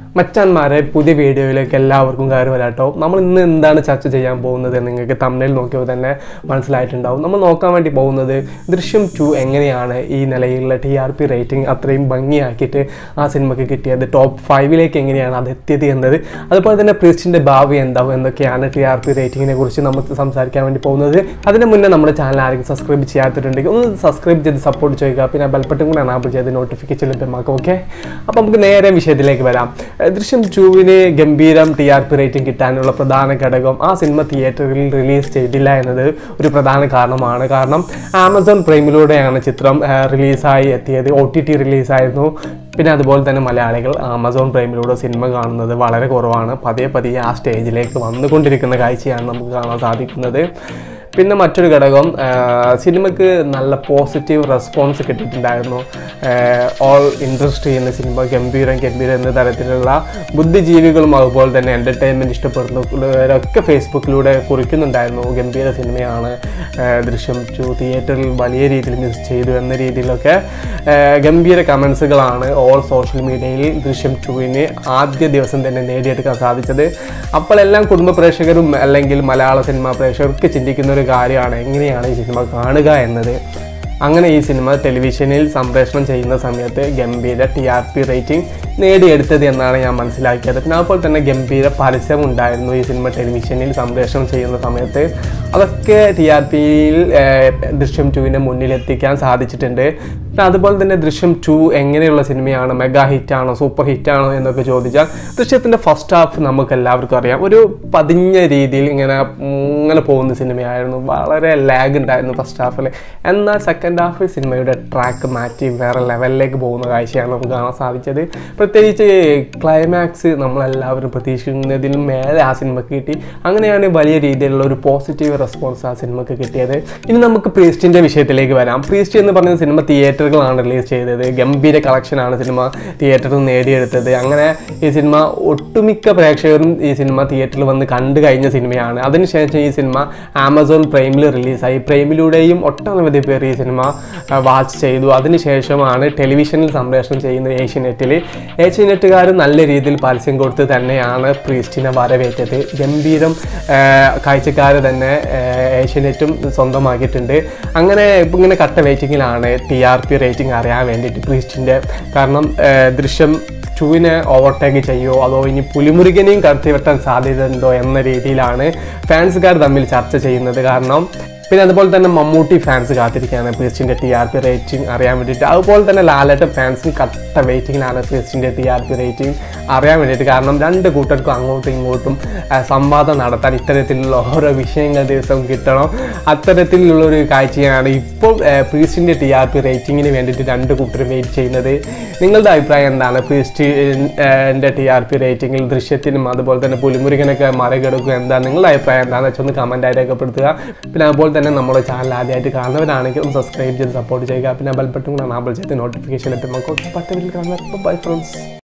മച്ചാന്മാരെ പുതിയ വീഡിയോയിലേക്ക് എല്ലാവർക്കും കയറി വരാട്ടോ നമ്മൾ ഇന്ന് എന്താണ് ചർച്ച ചെയ്യാൻ പോകുന്നത് എന്ന് നിങ്ങൾക്ക് തമ്മിൽ നോക്കിയപ്പോൾ തന്നെ മനസ്സിലായിട്ടുണ്ടാവും നമ്മൾ നോക്കാൻ വേണ്ടി പോകുന്നത് ദൃശ്യം ടു എങ്ങനെയാണ് ഈ നിലയിലുള്ള ടി ആർ പി റേറ്റിംഗ് അത്രയും ഭംഗിയാക്കിയിട്ട് ആ സിനിമയ്ക്ക് കിട്ടിയത് ടോപ്പ് ഫൈവിലേക്ക് എങ്ങനെയാണ് അത് എത്തിയത് എന്നത് അതുപോലെ തന്നെ പ്രിസ്റ്റിൻ്റെ ഭാവി എന്താവും എന്നൊക്കെയാണ് ടി ആർ പി റേറ്റിങ്ങിനെ കുറിച്ച് നമുക്ക് സംസാരിക്കാൻ വേണ്ടി പോകുന്നത് അതിന് മുന്നേ നമ്മുടെ ചാനൽ ആരെങ്കിലും സബ്സ്ക്രൈബ് ചെയ്യാത്തിട്ടുണ്ടെങ്കിൽ ഒന്ന് സബ്സ്ക്രൈബ് ചെയ്ത് സപ്പോർട്ട് ചെയ്യുക പിന്നെ ബെൽബട്ടൺ കൂടെ എനാബിൾ ചെയ്ത് നോട്ടിഫിക്കേഷൻ ലഭ്യമാക്കും ഓക്കെ അപ്പോൾ നമുക്ക് നേരെ വിഷയത്തിലേക്ക് വരാം ഏഹ് ദൃശ്യം ടൂവിന് ഗംഭീരം ടി ആർ പി റേറ്റിംഗ് കിട്ടാനുള്ള പ്രധാന ഘടകം ആ സിനിമ തിയേറ്ററിൽ റിലീസ് ചെയ്തില്ല എന്നത് ഒരു പ്രധാന കാരണമാണ് കാരണം ആമസോൺ പ്രൈമിലൂടെയാണ് ചിത്രം ഏഹ് റിലീസായി എത്തിയത് ഒ ടി ടി റിലീസായിരുന്നു പിന്നെ അതുപോലെ തന്നെ മലയാളികൾ ആമസോൺ പ്രൈമിലൂടെ സിനിമ കാണുന്നത് വളരെ കുറവാണ് പതിയെ പതിയെ ആ സ്റ്റേജിലേക്ക് വന്നുകൊണ്ടിരിക്കുന്ന കാഴ്ചയാണ് നമുക്ക് കാണാൻ സാധിക്കുന്നത് പിന്നെ മറ്റൊരു ഘടകം ആ, സിനിമയ്ക്ക് നല്ല പോസിറ്റീവ് റെസ്പോൺസ് കിട്ടിയിട്ടുണ്ടായിരുന്നു ഓൾ ഇൻഡസ്ട്രി എന്ന സിനിമ ഗംഭീരം ഗംഭീരം എന്ന തരത്തിലുള്ള ബുദ്ധിജീവികളും അതുപോലെ തന്നെ എൻ്റർടൈൻമെൻറ്റ് ഇഷ്ടപ്പെടുന്നവരൊക്കെ ഫേസ്ബുക്കിലൂടെ കുറിക്കുന്നുണ്ടായിരുന്നു ഗംഭീര സിനിമയാണ് ആ, ദൃശ്യം ടു തിയേറ്ററിൽ വലിയ രീതിയിൽ മിസ് ചെയ്തു എന്ന രീതിയിലൊക്കെ ആ, ഗംഭീര കമൻസുകളാണ് ഓൾ സോഷ്യൽ മീഡിയയിൽ ദൃശ്യം ടുവിന് ആദ്യ ദിവസം തന്നെ നേടിയെടുക്കാൻ സാധിച്ചത് അപ്പോഴെല്ലാം കുടുംബ പ്രേക്ഷകരും അല്ലെങ്കിൽ മലയാള സിനിമാ പ്രേക്ഷകർക്ക് ചിന്തിക്കുന്ന ഒരു കാര്യമാണ് എങ്ങനെയാണ് ഈ സിനിമ കാണുക എന്നത് അങ്ങനെ ഈ സിനിമ ടെലിവിഷനിൽ സംപ്രേഷണം ചെയ്യുന്ന സമയത്ത് ഗംഭീര ടി ആർ പി റേറ്റിംഗ് നേടിയെടുത്തത് എന്നാണ് ഞാൻ മനസ്സിലാക്കിയത് പിന്നെ അതുപോലെ തന്നെ ഗംഭീര പരസ്യം ഉണ്ടായിരുന്നു ഈ സിനിമ ടെലിവിഷനിൽ സംപ്രേഷണം ചെയ്യുന്ന സമയത്ത് അതൊക്കെ ടി ആർ പിയിൽ ദൃശ്യം ടുവിൻ്റെ മുന്നിലെത്തിക്കാൻ സാധിച്ചിട്ടുണ്ട് പിന്നെ അതുപോലെ തന്നെ ദൃശ്യം ടു എങ്ങനെയുള്ള സിനിമയാണ് മെഗാ ഹിറ്റാണോ സൂപ്പർ ഹിറ്റാണോ എന്നൊക്കെ ചോദിച്ചാൽ ദൃശ്യത്തിൻ്റെ ഫസ്റ്റ് ഹാഫ് നമുക്ക് എല്ലാവർക്കും അറിയാം ഒരു പതിഞ്ഞ രീതിയിൽ ഇങ്ങനെ ഇങ്ങനെ പോകുന്ന സിനിമയായിരുന്നു വളരെ ലാഗ് ഉണ്ടായിരുന്നു ഫസ്റ്റ് ഹാഫിൽ എന്നാൽ സെക്കൻഡ് ഹാഫ് സിനിമയുടെ ട്രാക്ക് മാറ്റി വേറെ ലെവലിലേക്ക് പോകുന്ന കാഴ്ചയാണ് നമുക്ക് കാണാൻ സാധിച്ചത് പ്രത്യേകിച്ച് ക്ലൈമാക്സ് നമ്മളെല്ലാവരും പ്രതീക്ഷിക്കുന്നതിലും മേലെ ആ സിനിമക്ക് കിട്ടി അങ്ങനെയാണ് വലിയ രീതിയിലുള്ള ഒരു പോസിറ്റീവ് റെസ്പോൺസ് ആ സിനിമക്ക് കിട്ടിയത് ഇനി നമുക്ക് പ്രീസ്റ്റിൻ്റെ വിഷയത്തിലേക്ക് വരാം പ്രീസ്റ്റ് എന്ന് പറയുന്ന സിനിമ തിയേറ്ററുകളാണ് റിലീസ് ചെയ്തത് ഗംഭീര കളക്ഷനാണ് സിനിമ തിയേറ്ററിൽ നേടിയെടുത്തത് അങ്ങനെ ഈ സിനിമ ഒട്ടുമിക്ക പ്രേക്ഷകരും ഈ സിനിമ തിയേറ്ററിൽ വന്ന് കണ്ടു കഴിഞ്ഞ സിനിമയാണ് അതിനുശേഷം ഈ സിനിമ ആമസോൺ പ്രൈമിൽ റിലീസായി പ്രൈമിലൂടെയും ഒട്ടനവധി പേർ ഈ സിനിമ വാച്ച് ചെയ്തു അതിനുശേഷമാണ് ടെലിവിഷനിൽ സംപ്രേഷണം ചെയ്യുന്നത് ഏഷ്യനെറ്റിൽ ഏഷ്യനെറ്റുകാർ നല്ല രീതിയിൽ പരസ്യം കൊടുത്ത് തന്നെയാണ് പ്രീസ്റ്റിനെ വരവേറ്റത് ഗംഭീരം കാഴ്ചക്കാർ തന്നെ ആഹ് ഏഷ്യനെറ്റും സ്വന്തമാക്കിയിട്ടുണ്ട് അങ്ങനെ ഇപ്പം ഇങ്ങനെ കട്ട വെയിറ്റിങ്ങിലാണ് ടി ആർ പി റേറ്റിംഗ് അറിയാൻ വേണ്ടിയിട്ട് പ്രീസ്റ്റിൻ്റെ കാരണം ആഹ് ദൃശ്യം ടുവിനെ ഓവർടേക്ക് ചെയ്യുമോ അതോ ഇനി പുലിമുരുകനെയും കടത്തിവെട്ടാൻ സാധ്യതയുണ്ടോ എന്ന രീതിയിലാണ് ഫാൻസുകാർ തമ്മിൽ ചർച്ച ചെയ്യുന്നത് കാരണം പിന്നെ അതുപോലെ തന്നെ മമ്മൂട്ടി ഫാൻസ് കാത്തിരിക്കുകയാണ് ക്രിസ്റ്റിൻ്റെ ടി ആർ പി റേറ്റിംഗ് അറിയാൻ വേണ്ടിയിട്ട് അതുപോലെ തന്നെ ലാലേട്ട ഫാൻസും കട്ട വെയിറ്റിങ്ങിലാണ് ക്രിസ്റ്റിൻ്റെ ടി ആർ പി റേറ്റിംഗ് അറിയാൻ വേണ്ടിയിട്ട് കാരണം രണ്ട് കൂട്ടർക്കും അങ്ങോട്ടും ഇങ്ങോട്ടും ആ, സംവാദം നടത്താൻ ഇത്തരത്തിലുള്ള ഓരോ വിഷയങ്ങൾ ദിവസം കിട്ടണം അത്തരത്തിലുള്ള ഒരു കാഴ്ചയാണ് ഇപ്പോൾ പ്രീസ്റ്റിൻ്റെ ടി ആർ പി റേറ്റിങ്ങിന് വേണ്ടിയിട്ട് രണ്ട് കൂട്ടരും വെയിറ്റ് ചെയ്യുന്നത് നിങ്ങളുടെ അഭിപ്രായം എന്താണ് പ്രീസ്റ്റിൻ്റെ ടി ആർ പി റേറ്റിംഗിൽ ദൃശ്യത്തിനും അതുപോലെ തന്നെ പുലിമുരുകനൊക്കെ മറികടക്കുക എന്താണ് നിങ്ങളുടെ അഭിപ്രായം എന്താണെന്ന് വെച്ചാൽ ഒന്ന് കമൻറ്റായി രേഖപ്പെടുത്തുക പിന്നെ അതുപോലെ തന്നെ നമ്മുടെ ചാനൽ ആദ്യമായിട്ട് കാണുന്നവരാണെങ്കിൽ ഒന്ന് സബ്സ്ക്രൈബ് ചെയ്ത് സപ്പോർട്ട് ചെയ്യുക പിന്നെ ബെൽബട്ടും കൂടെ എനാബിൾ ചെയ്ത് നോട്ടിഫിക്കേഷൻ ലഭ്യമാക്കും പത്ത് മിനിറ്റ് കാണുന്നത് ബൈ ഫ്രണ്ട്സ്